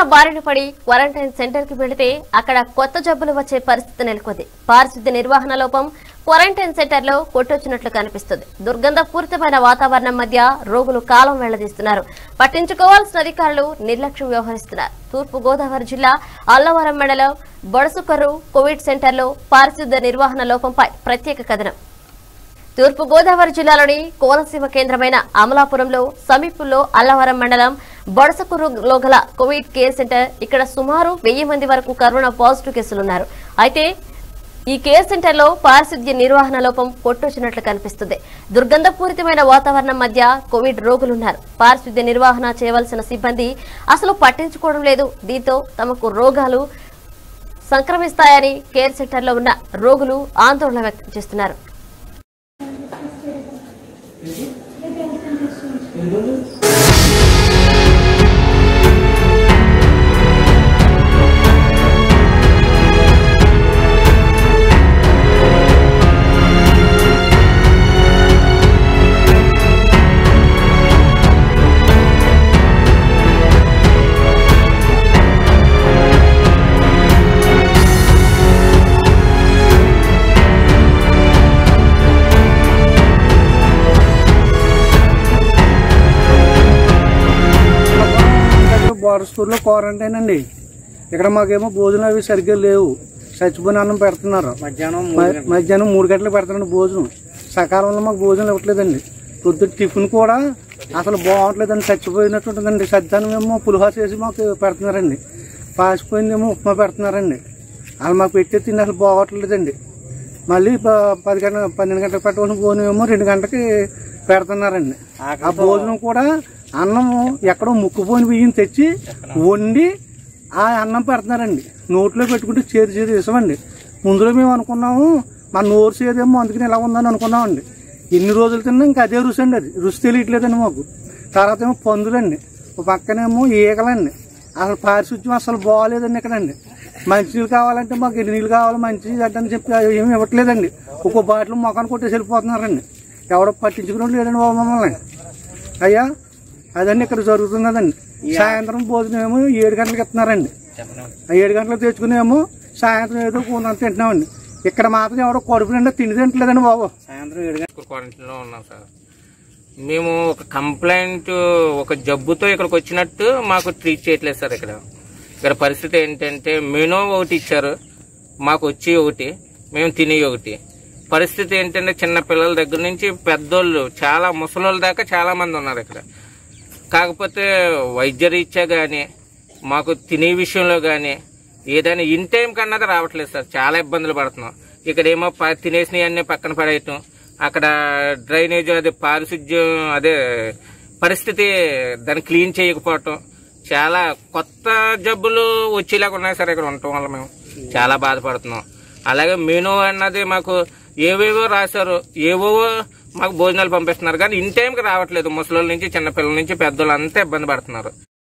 బారిన పడి quarantine centre కి వెళితే అక్కడ కొత్త జబ్బులు వచ్చే పరిస్థితి నెలకొంది పారిశుద్ధ్య నిర్వహణ లోపం క్వారంటైన్ సెంటర్ లో కొట్టొచ్చినట్లు కనిపిస్తుంది దుర్గంధపూరితమైన వాతావరణం మధ్య రోగులు కాలం వెళ్లదీస్తున్నారు పట్టించుకోవాల్సిన అధికారులు నిర్లక్ష్యం వ్యవహరిస్తున్నారు తూర్పు గోదావరి జిల్లా అల్లవరం మండలం బొడసుకర్రు కోవిడ్ సెంటర్లో పారిశుద్ధ్య నిర్వహణ లోపంపై ప్రత్యేక కథనం తూర్పు గోదావరి జిల్లాలోని కోనసీమ కేంద్రమైన అమలాపురంలో సమీపంలో అల్లవరం మండలం బొడసకూరులో గల కోవిడ్ కేర్ సెంటర్ ఇక్కడ సుమారు వెయ్యి మంది వరకు కరోనా పాజిటివ్ కేసులున్నారు అయితే ఈ కేర్ సెంటర్ లో పారిశుద్ధ్య నిర్వహణ లోపం కొట్టొచ్చినట్లు కనిపిస్తుంది దుర్గంధపూరితమైన వాతావరణం మధ్య కోవిడ్ రోగులున్నారు పారిశుద్ధ్య నిర్వహణ చేయవలసిన సిబ్బంది అసలు పట్టించుకోవడం లేదు దీంతో తమకు రోగాలు సంక్రమిస్తాయని కేర్ సెంటర్ లో ఉన్న రోగులు ఆందోళన వ్యక్తం చేస్తున్నారు బోర్డర్ స్కూల్లో క్వారంటైన్ అండి ఇక్కడ మాకేమో భోజనం అవి సరిగ్గా లేవు చచ్చిపోయిన అన్నం పెడుతున్నారు మధ్యాహ్నం మ- మధ్యాహ్నం మూడు గంటలకు పెడుతున్నాడు భోజనం సకాలంలో మాకు భోజనం ఇవ్వట్లేదండి పొద్దున్న టిఫిన్ కూడా అసలు బాగుంటలేదండి చచ్చిపోయినట్టు ఉంటుందండి సజ్జానం ఏమో పులిహోర చేసి మాకు పెడుతున్నారండి పాసిపోయిందేమో ఉప్మా పెడుతున్నారండి వాళ్ళు మాకు పెట్టే తిండి అసలు బాగోట్లేదండి మళ్ళీ ప- పది గంటల పన్నెండు గంటలకు పెట్టవలసిన భోజనం ఏమో రెండు గంటలకి పెడుతున్నారండి ఆ భోజనం కూడా అన్నం ఎక్కడో ముక్కుపోయిన బియ్యం తెచ్చి వండి ఆ అన్నం పెడుతున్నారండి నోట్లో పెట్టుకుంటే చేతి చేతి ఇసమండి ముందులో మేము అనుకున్నాము మా నోరు చేదేమో అందుకని ఎలా ఉందని అనుకున్నామండి ఎన్ని రోజులు తిన్నా ఇంకా అదే రుచి అండి అది రుచి తెలియట్లేదండి మాకు తర్వాత ఏమో పందులండి ఒక పక్కనేమో ఈగలండి అసలు పారిశుద్ధ్యం అసలు బాగాలేదండి ఇక్కడండి మంచినీళ్ళు కావాలంటే మాకు ఎన్ని నీళ్ళు కావాలి మంచి అని చెప్పి ఏమి ఇవ్వట్లేదండి ఒక్కో బాటిల్ మొఖాన్ని కొట్టేసి వెళ్ళిపోతున్నారండి ఎవడో పట్టించుకుని లేదండి బాబు మమ్మల్ని అయ్యా అదండి ఇక్కడ జరుగుతున్నదండి సాయంత్రం భోజనం ఏమో ఏడు గంటలకు ఇస్తున్నారండి ఆ ఏడు గంటలకు తెచ్చుకునేమో సాయంత్రం ఏదో కూనంత తింటున్నామండి ఇక్కడ మాత్రం ఎవడో కడుపు నిండా తిండి తింటలేదండి బాబు సాయంత్రం ఏడు గంటలకు క్వారంటైన్ లో ఉన్నాం సార్ మేము ఒక కంప్లైంట్ ఒక జబ్బుతో ఇక్కడికి వచ్చినట్టు మాకు ట్రీట్ చేయట్లేదు సార్ ఇక్కడ ఇక్కడ పరిస్థితి ఏంటంటే మెనూ ఒకటి ఇచ్చారు మాకు వచ్చి ఒకటి మేము తినే ఒకటి పరిస్థితి ఏంటంటే చిన్న పిల్లల దగ్గర నుంచి పెద్దోళ్ళు చాలా ముసలోళ్ళ దాకా చాలా మంది ఉన్నారు ఇక్కడ కాకపోతే వైద్య రీత్యా కానీ మాకు తినే విషయంలో కానీ ఏదైనా ఇన్ టైం కన్నది రావట్లేదు సార్ చాలా ఇబ్బందులు పడుతున్నాం ఇక్కడేమో ప- తినేసినవి అన్నీ పక్కన పడేయటం అక్కడ డ్రైనేజ్ అదే పారిశుద్ధ్యం అదే పరిస్థితి దాన్ని క్లీన్ చేయకపోవటం చాలా కొత్త జబ్బులు వచ్చేలాగా ఉన్నాయి సార్ ఇక్కడ ఉండటం వల్ల మేము చాలా బాధపడుతున్నాం అలాగే మెనూ అన్నది మాకు ఏవేవో రాశారు ఏవేవో మాకు భోజనాలు పంపిస్తున్నారు కానీ ఇన్ టైంకి రావట్లేదు ముసలి నుంచి చిన్నపిల్లల నుంచి పెద్దోళ్ళు అంతా ఇబ్బంది పడుతున్నారు